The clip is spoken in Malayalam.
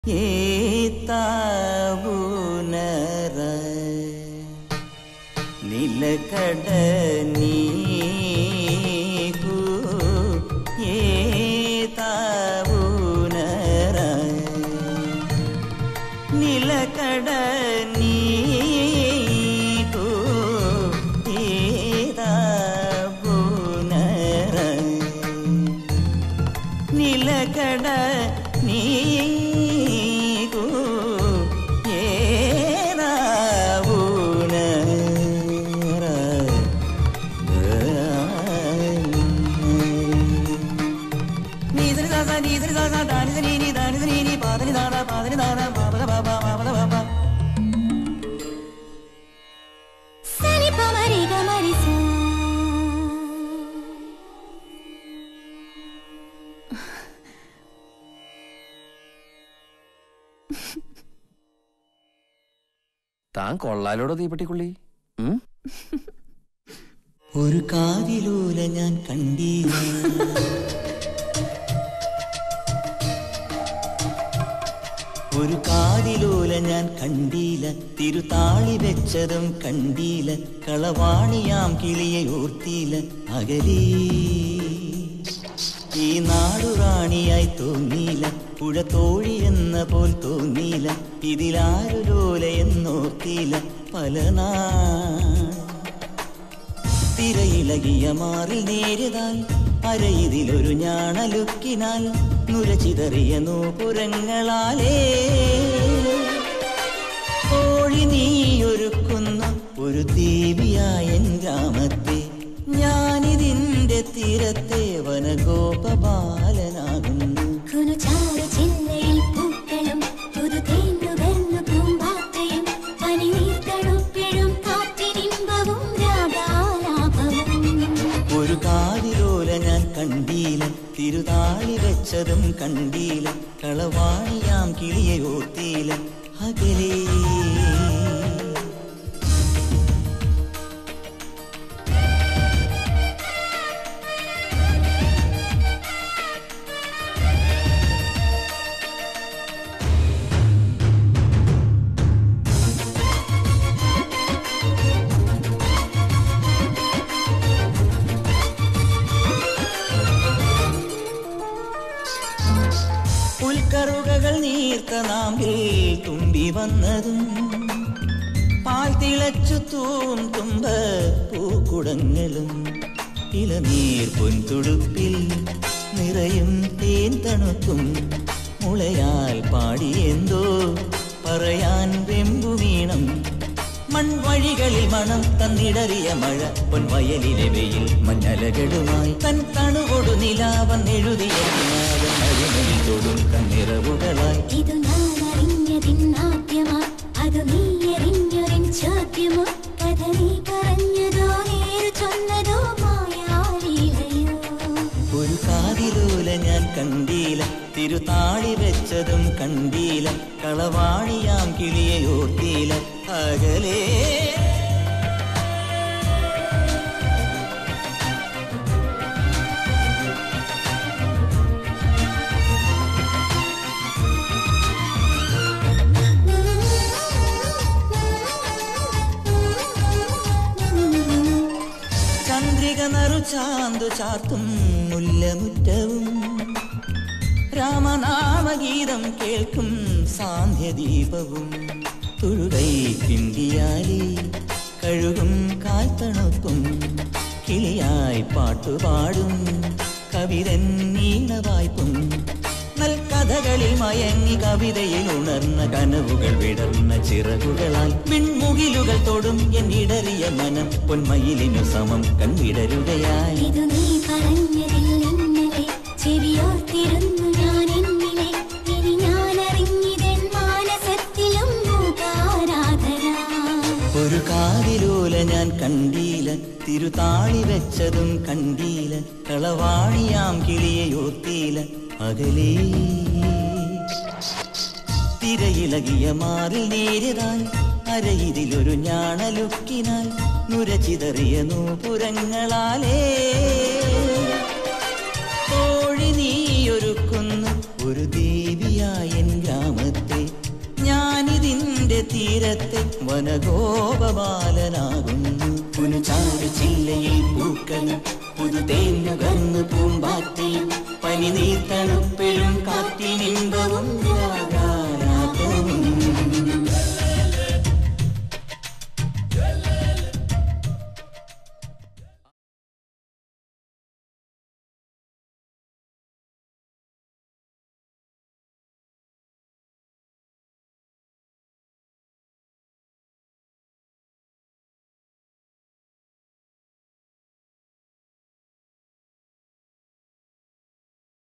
ഏത്താവുനറ നിലകട നീകു ഏത്താവുനറ നിലകട നീകു ഏതാവുനറ నిలకడ నీకు ఏరావునరా. నీదని దాదా నీదని దాదా దానిది నీని దానిది నీని పాదని దాదా పాదని దాదా పాపద బాబా పాపద బాబా సరి పమరి గమరి సా താൻ കൊള്ളാലോടോ തീപ്പെട്ടിക്കുള്ളി ഉം? ഒരു കാതിലൂല ഞാൻ കണ്ടീല ഒരു കാതിലൂല ഞാൻ കണ്ടീല തിരുതാളി വെച്ചതും കണ്ടീല കളവാണിയാം കിളിയെ ഓർത്തീല അകലീ ഈ നാടുറാണിയായി തോന്നീല പുഴ തോഴി എന്ന പോൽ തോന്നീല ഇതിലാരു ലോല എന്നോർത്തീല പല നാ തിരയിളകിയ മാറിൽ നേരിതാൽ അരയിതിലൊരു ഞാണലുക്കിനാൽ നുരചിതറിയ നൂപുരങ്ങളാലേ കോഴി നീയൊരുക്കുന്ന ഒരു ദേവിയായ എൻ ഗ്രാമത്തെ ഞാനിതിന്റെ തീരത്തെ വനഗോപബാലനാകുന്നു കുനു ചാരു ചില്ലയിൽ പൂക്കളും പുതു തേന്നുകർന്നു പൂമ്പാറ്റയും പനിനീർത്തണുപ്പിഴും കാറ്റിനിമ്പവും രാഗാലാപവും ഒരു കാതിലോല ഞാൻ കണ്ടീല തിരുതാളി വെച്ചതും കണ്ടീല കളവാണിയാം കിളിയെ ഓർത്തീല അകലേ പുൽക്കറുകകൾ നീർത്ത നാമ്പിൽ തുമ്പി വന്നതും പാൽ തിളച്ചു തൂം തുമ്പ പൂക്കുടങ്ങളും ഇളനീർ പൊൻതുടുപ്പിൽ നിറയും തേൻ തണുക്കും മുളയാൽ പാടിയെന്തോ പറയാൻ വെമ്പു വീണം മൺവഴികളിൽ മണം തന്നിടറിയ മഴ പൊൻവയലിലെ വെയിൽ മഞ്ഞലകളുമായി തൻ തണുകൊടു നിലാവൻ എഴുതിയ നിലാവൻ അഴിമൊഴി തൊടും കണ്ണിറവുകളായി ഇതു ഞാൻ അറിഞ്ഞതിന്നാദ്യമാ അതു നീ എറിഞ്ഞൊരിൻ ചോദ്യമോ കഥ നീ പറഞ്ഞതോ നേരു ചൊന്നതോ മായാലീലയോ ഒരു കാതിലൂല ഞാൻ കണ്ടീല തിരുതാളി വെച്ചതും കണ്ടീല കളവാണിയാം കിളിയെ ഓർത്തീല അകലേ ചന്ദ്രിക നറു ചാന്തു ചാർത്തും മുല്ലമുറ്റവും രാമനാമഗീതം കേൾക്കും സാന്ധ്യദീപവും തുഴുകൈ കിണ്ടിയാലി കഴുകും കാൽത്തണുപ്പും കിളിയായി പാട്ടുപാടും കവിതൻ നീണവായ്പും നൽകഥകളിൽ മയങ്ങി കവിതയിൽ ഉണർന്ന കനവുകൾ വിടർന്ന ചിറകുകളാൽ വിൺമുകിലുകൾ തൊടും എന്നിടറിയ മനം പൊന്മയിലിനു സമം കൺവിടരുകയായി ഇതു നീ പറഞ്ഞതിൽ ഇന്നലെ ചെവിയോർത്തിരുന്നു ഞാൻ എന്നിലെ ഇനി ഞാൻ അറിഞ്ഞിതൻ മാനസത്തിലും മൂകാരാധന ഒരു കാതിലൂല ഞാൻ കണ്ടീല തിരുതാളി വെച്ചതും കണ്ടീല കളവാണിയാം കിളിയെ ഓർത്തീല അകലേ തിരയിളകിയ മാറിൽ നേരിതാൽ അരയിതിലൊരു ഞാണലുക്കിനാൽ നുരചിതറിയ നൂപുരങ്ങളാലേ കോഴി നീയൊരുക്കുന്ന ഒരു ദേവിയായ എൻ ഗ്രാമത്തിൽ തീരത്തെ വനഗോപബാലനാകുന്നു പുനുചാരു ചില്ലയിൽ പൂക്കളും പുതുതേൻ നുകർന്നു